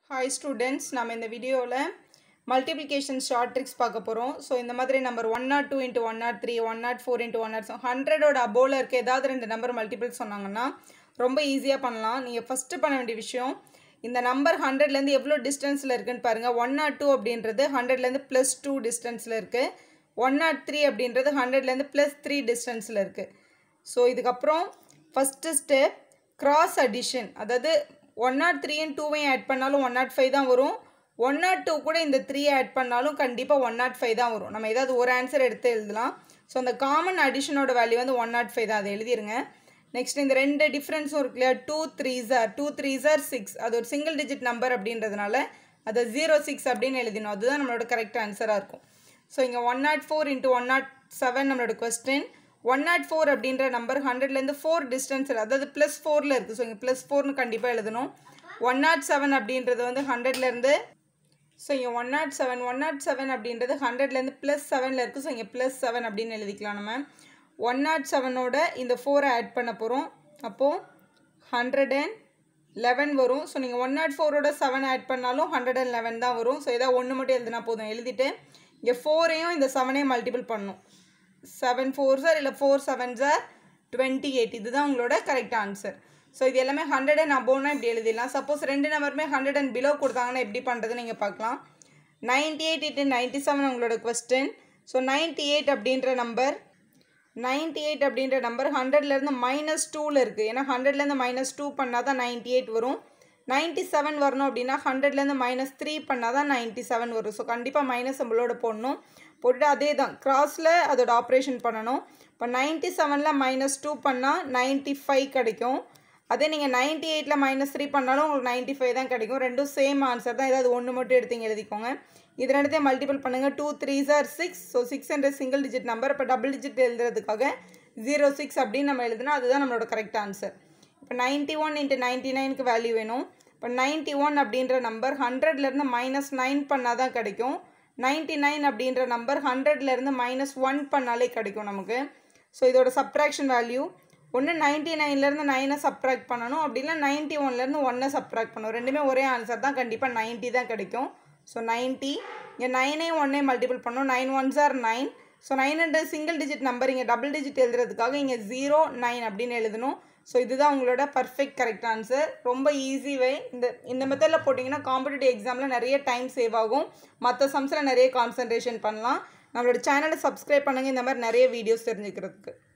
hi students நம்ம இந்த வீடியோவில் மல்டிப்ளிகேஷன் ஷார்ட் ட்ரிக்ஸ் பார்க்க போகிறோம் ஸோ இந்த மாதிரி number one nought two into one nought three one nought four into one nought ஹண்ட்ரடோட அபோவில் இருக்க ஏதாவது ரெண்டு நம்பர் மல்டிபிள் சொன்னாங்கன்னா ரொம்ப ஈஸியாக பண்ணலாம் நீங்கள் ஃபஸ்ட்டு பண்ண வேண்டிய விஷயம் இந்த நம்பர் ஹண்ட்ரட்லேருந்து எவ்வளோ டிஸ்டன்ஸில் இருக்குன்னு பாருங்கள் ஒன் நாட் டூ அப்படின்றது ஹண்ட்ரட்லேருந்து ப்ளஸ் டூ டிஸ்டன்ஸில் இருக்குது ஒன் நாட் த்ரீ அப்படின்றது ஹண்ட்ரட்லேருந்து ப்ளஸ் த்ரீ டிஸ்டன்ஸில் இருக்குது ஸோ இதுக்கப்புறம் ஃபஸ்ட்டு ஸ்டெப் கிராஸ் அடிஷன் அதாவது ஒன் நாட் த்ரீயும் டூவையும் ஆட் பண்ணாலும் ஒன் நாட் ஃபைவ் தான் வரும் ஒன் நாட் டூ கூட இந்த த்ரீயை ஆட் பண்ணாலும் கண்டிப்பாக ஒன் நாட் ஃபைவ் தான் வரும் நம்ம ஏதாவது ஒரு ஆன்சர் எடுத்து எழுதலாம் ஸோ அந்த காமன் அடிஷனோட வேல்யூ வந்து ஒன் நாட் ஃபைவ் தான் அதை எழுதிருங்க நெக்ஸ்ட் இந்த ரெண்டு டிஃப்ரென்ஸும் இருக்கு இல்லையா two three are two three are six அது ஒரு சிங்கிள் டிஜிட் நம்பர் அப்படின்றதுனால அதை ஜீரோ சிக்ஸ் அப்படின்னு எழுதினோம் அதுதான் நம்மளோட கரெக்ட் ஆன்சராக இருக்கும் ஸோ இங்கே one nought four into one nought seven நம்மளோட கொஸ்டின் ஒன் நாட் ஃபோர் அப்படின்ற நம்பர் ஹண்ட்ரட்லேருந்து ஃபோர் டிஸ்டன்ஸ் அதாவது ப்ளஸ் ஃபோரில் இருக்குது ஸோ இங்கே ப்ளஸ் ஃபோர்னு கண்டிப்பாக எழுதணும் ஒன் நாட் செவன் அப்படின்றது வந்து ஹண்ட்ரட்லேருந்து ஸோ இங்கே one nought seven one nought seven அப்படின்றது ஹண்ட்ரட்லேருந்து ப்ளஸ் செவனில் இருக்குது ஸோ இங்கே ப்ளஸ் செவன் அப்படின்னு எழுதிக்கலாம் நம்ம ஒன் நாட் செவனோட இந்த ஃபோரை ஆட் பண்ண போகிறோம் அப்போது ஹண்ட்ரட் அண்ட் லெவன் வரும் ஸோ நீங்கள் ஒன் நாட் ஃபோரோட செவன் ஆட் பண்ணாலும் ஹண்ட்ரட் அண்ட் லெவன் தான் வரும் ஸோ ஏதாவது ஒன்று மட்டும் எழுதினா போதும் எழுதிட்டு இங்கே ஃபோரையும் இந்த செவனையும் மல்டிபிள் பண்ணணும் செவன் ஃபோர் சார் இல்லை four seven are twenty eight இதுதான் உங்களோட கரெக்ட் ஆன்சர் ஸோ இது எல்லாமே ஹண்ட்ரட் அண்ட் அபோவ்னா இப்படி எழுதிடலாம் சப்போஸ் ரெண்டு நம்பருமே ஹண்ட்ரட் அண்ட் பிலோ கொடுத்தாங்கன்னா எப்படி பண்ணுறது நீங்கள் பார்க்கலாம் ninety eight into ninety seven உங்களோட கொஸ்டின் ஸோ நைன்ட்டி எயிட் அப்படின்ற நம்பர் நைன்ட்டி எயிட் அப்படின்ற நம்பர் ஹண்ட்ரட்லேருந்து மைனஸ் டூவில் இருக்குது ஏன்னா ஹண்ட்ரட்லேருந்து மைனஸ் டூ பண்ணால் தான் நைன்ட்டி எயிட் வரும் நைன்ட்டி செவன் வரணும் அப்படின்னா ஹண்ட்ரட்லேருந்து மைனஸ் த்ரீ பண்ணால் தான் நைன்ட்டி செவன் வரும் ஸோ கண்டிப்பாக மைனஸ் நம்மளோட போடணும் போட்டுட்டு அதே தான் கிராஸில் அதோட ஆப்ரேஷன் பண்ணணும் இப்போ நைன்ட்டி செவனில் மைனஸ் டூ பண்ணால் நைன்ட்டி ஃபைவ் கிடைக்கும் அதே நீங்கள் நைன்ட்டி எயிட்டில் மைனஸ் த்ரீ பண்ணாலும் உங்களுக்கு நைன்ட்டி ஃபைவ் தான் கிடைக்கும் ரெண்டும் சேம் ஆன்சர் தான் ஏதாவது ஒன்று மட்டும் எடுத்தீங்க எழுதிக்கோங்க இது ரெண்டுத்தையும் மல்டிபிள் பண்ணுங்கள் two three are six so six என்ற சிங்கிள் டிஜிட் நம்பர் இப்போ டபுள் டிஜிட் எழுதுறதுக்காக ஜீரோ சிக்ஸ் அப்படின்னு நம்ம எழுதுனா அதுதான் நம்மளோட கரெக்ட் ஆன்சர் இப்போ நைன்ட்டி ஒன் இன்ட்டு நைன்ட்டி நைனுக்கு வேல்யூ வேணும் இப்போ நைன்ட்டி ஒன் அப்படின்ற நம்பர் ஹண்ட்ரட்லேருந்து மைனஸ் நைன் பண்ணால் தான் கிடைக்கும் நைன்ட்டி நைன் அப்படின்ற நம்பர் ஹண்ட்ரட்லேருந்து மைனஸ் ஒன் பண்ணாலே கிடைக்கும் நமக்கு ஸோ இதோட சப்ட்ராக்ஷன் வேல்யூ ஒன்று நைன்ட்டி நைன்லேருந்து நைனை சப்ட்ராக்ட் பண்ணணும் அப்படி இல்லை நைன்ட்டி ஒன்லேருந்து ஒன்னை சப்ட்ராக்ட் பண்ணணும் ரெண்டுமே ஒரே ஆன்சர் தான் கண்டிப்பாக நைன்ட்டி தான் கிடைக்கும் ஸோ நைன்ட்டி இங்கே நைனையும் ஒன்னே மல்டிபிள் பண்ணணும் nine ones are nine so நைன்ன்றது சிங்கிள் டிஜிட் நம்பர் இங்கே டபுள் டிஜிட் எழுதுறதுக்காக இங்கே ஜீரோ நைன் அப்படின்னு எழுதணும் ஸோ இதுதான் உங்களோட பர்ஃபெக்ட் கரெக்ட் ஆன்சர் ரொம்ப ஈஸி வே இந்த இந்த மெத்தடில் போட்டிங்கன்னா காம்படிட்டிவ் எக்ஸாமில் நிறைய டைம் சேவ் ஆகும் மற்ற சம்ஸில் நிறைய கான்சன்ட்ரேஷன் பண்ணலாம் நம்மளோட சேனலை சப்ஸ்கிரைப் பண்ணுங்கள் இந்த மாதிரி நிறைய வீடியோஸ் தெரிஞ்சுக்கிறதுக்கு